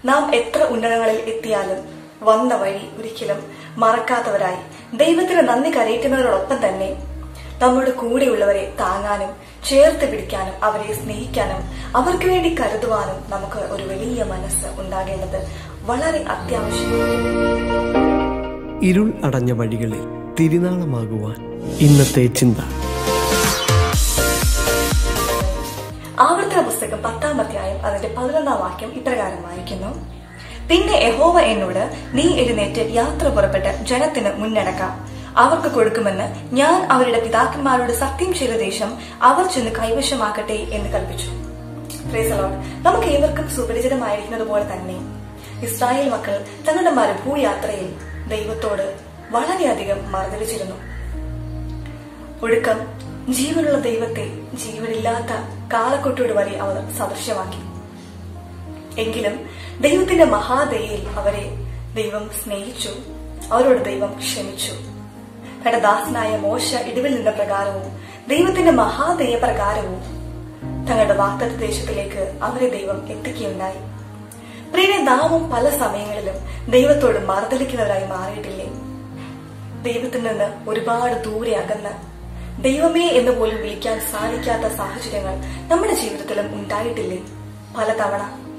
നാം എത്ര ഉന്നതങ്ങളിൽ എത്തിയാലും വന്ന വഴി ഒരിക്കലും മറക്കാത്തവരായി ദൈവത്തിന് നന്ദി കരയറ്റുന്നവരോടൊപ്പം തന്നെ നമ്മുടെ കൂടെയുള്ളവരെ താങ്ങാനും ചേർത്ത് പിടിക്കാനും അവരെ സ്നേഹിക്കാനും അവർക്ക് വേണ്ടി കരുതുവാനും നമുക്ക് ഒരു വലിയ മനസ്സ് ഉണ്ടാകേണ്ടത് വളരെ അത്യാവശ്യമാണ് ഇരുൾ അടഞ്ഞ വഴികളിൽ തിരുനാളമാകുവാൻ ഇന്നത്തെ ചിന്ത ആവർത്തന പുസ്തകം പത്താം അധ്യായം അതിന്റെ പതിനൊന്നാം വാക്യം ഇപ്രകാരം വായിക്കുന്നു പിന്നെ യഹോവ എന്നോട് നീ എഴുന്നേറ്റ് യാത്ര പുറപ്പെട്ട് ജനത്തിന് മുന്നടക്കാം അവർക്ക് കൊടുക്കുമെന്ന് ഞാൻ അവരുടെ പിതാക്കന്മാരോട് സത്യം ചെയ്ത ദേശം അവർ ചെന്ന് കൈവശമാക്കട്ടെ എന്ന് കൽപ്പിച്ചു Praise the Lord. നമുക്ക് ഏവർക്കും സുപരിചിതമായിരിക്കുന്നത് പോലെ തന്നെ ഇസ്രായേൽ മക്കൾ തങ്ങളുടെ മരുഭൂയാത്രയിൽ ദൈവത്തോട് വളരെയധികം മറുതലിച്ചിരുന്നു ഒടുക്കം ജീവനുള്ള ദൈവത്തെ ജീവനില്ലാത്ത കാലക്കൊട്ടോട് വരെ അവർ സദൃശ്യമാക്കി എങ്കിലും ദൈവത്തിന്റെ മഹാദയയിൽ അവരെ ദൈവം സ്നേഹിച്ചു അവരോട് ദൈവം ക്ഷമിച്ചു തന്റെ ദാസനായ മോശ ഇടിവിൽ നിന്ന പ്രകാരവും ദൈവത്തിന്റെ മഹാദയ പ്രകാരവും തങ്ങളുടെ വാഗ്ദത്ത ദേശത്തിലേക്ക് അവരെ ദൈവം എത്തിക്കുകയുണ്ടായി പ്രിയനെ നാമും പല സമയങ്ങളിലും ദൈവത്തോട് മറുതലിക്കുന്നവരായി മാറിയിട്ടില്ലേ ദൈവത്തിൽ നിന്ന് ഒരുപാട് ദൂരെ അകന്ന് ദൈവമേ എന്ന് പോലും വിളിക്കാൻ സാധിക്കാത്ത സാഹചര്യങ്ങൾ നമ്മുടെ ജീവിതത്തിലും ഉണ്ടായിട്ടില്ലേ പലതവണ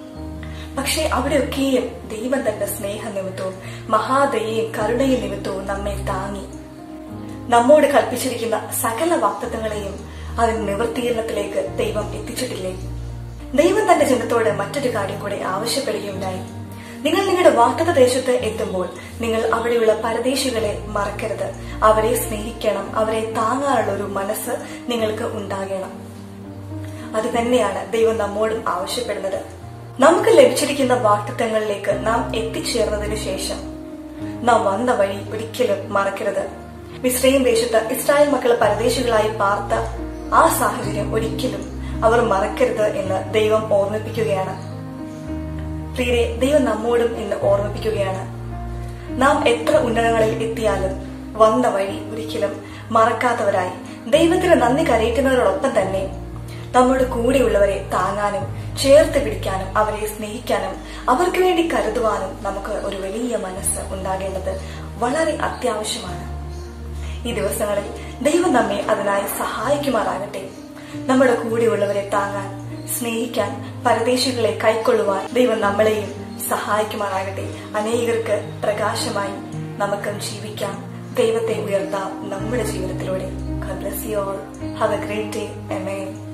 പക്ഷെ അവിടെയൊക്കെയും ദൈവം തന്റെ സ്നേഹ നിമിത്തവും മഹാദയയും കരുണയും നിമിത്തവും നമ്മെ താങ്ങി നമ്മോട് കൽപ്പിച്ചിരിക്കുന്ന സകല വാക്തത്വങ്ങളെയും അതിന് നിവൃത്തീകരണത്തിലേക്ക് ദൈവം എത്തിച്ചിട്ടില്ലേ ദൈവം തന്റെ ജനത്തോട് മറ്റൊരു കാര്യം കൂടെ ആവശ്യപ്പെടുകയുണ്ടായി നിങ്ങൾ നിങ്ങളുടെ വാക്തത ദേശത്ത് എത്തുമ്പോൾ നിങ്ങൾ അവിടെയുള്ള പരദേശികളെ മറക്കരുത് അവരെ സ്നേഹിക്കണം അവരെ താങ്ങാനുള്ള ഒരു മനസ്സ് നിങ്ങൾക്ക് ഉണ്ടാകണം അത് തന്നെയാണ് ദൈവം നമ്മോടും ആവശ്യപ്പെടുന്നത് നമുക്ക് ലഭിച്ചിരിക്കുന്ന വാക്തത്വങ്ങളിലേക്ക് നാം എത്തിച്ചേർന്നതിനു ശേഷം നാം വന്ന വഴി ഒരിക്കലും മറക്കരുത് മിശ്രയും ദേശത്ത് ഇസ്രായേൽ മക്കൾ പരദേശികളായി പാർത്ത ആ സാഹചര്യം ഒരിക്കലും അവർ മറക്കരുത് എന്ന് ദൈവം ഓർമ്മിപ്പിക്കുകയാണ് പ്രിയരെ ദൈവം നമ്മോടും ഇന്ന് ഓർമ്മിപ്പിക്കുകയാണ് നാം എത്ര ഉന്നതങ്ങളിൽ എത്തിയാലും വന്ന വഴി ഒരിക്കലും മറക്കാത്തവരായി ദൈവത്തിന് നന്ദി കരയറ്റുന്നവരോടൊപ്പം തന്നെ നമ്മുടെ കൂടെയുള്ളവരെ താങ്ങാനും ചേർത്ത് പിടിക്കാനും അവരെ സ്നേഹിക്കാനും അവർക്ക് വേണ്ടി കരുതുവാനും നമുക്ക് ഒരു വലിയ മനസ്സ് ഉണ്ടാകേണ്ടത് വളരെ അത്യാവശ്യമാണ് ഈ ദിവസങ്ങളിൽ ദൈവം നമ്മെ അതിനായി സഹായിക്കുമാറാകട്ടെ നമ്മുടെ കൂടെയുള്ളവരെ താങ്ങാൻ സ്നേഹിക്കാൻ പരദേശികളെ കൈക്കൊള്ളുവാൻ ദൈവം നമ്മളെയും സഹായിക്കുമാറാകട്ടെ അനേകർക്ക് പ്രകാശമായി നമുക്ക് ജീവിക്കാം ദൈവത്തെ ഉയർത്താം നമ്മുടെ ജീവിതത്തിലൂടെ God bless you all. Have a great day. Amen.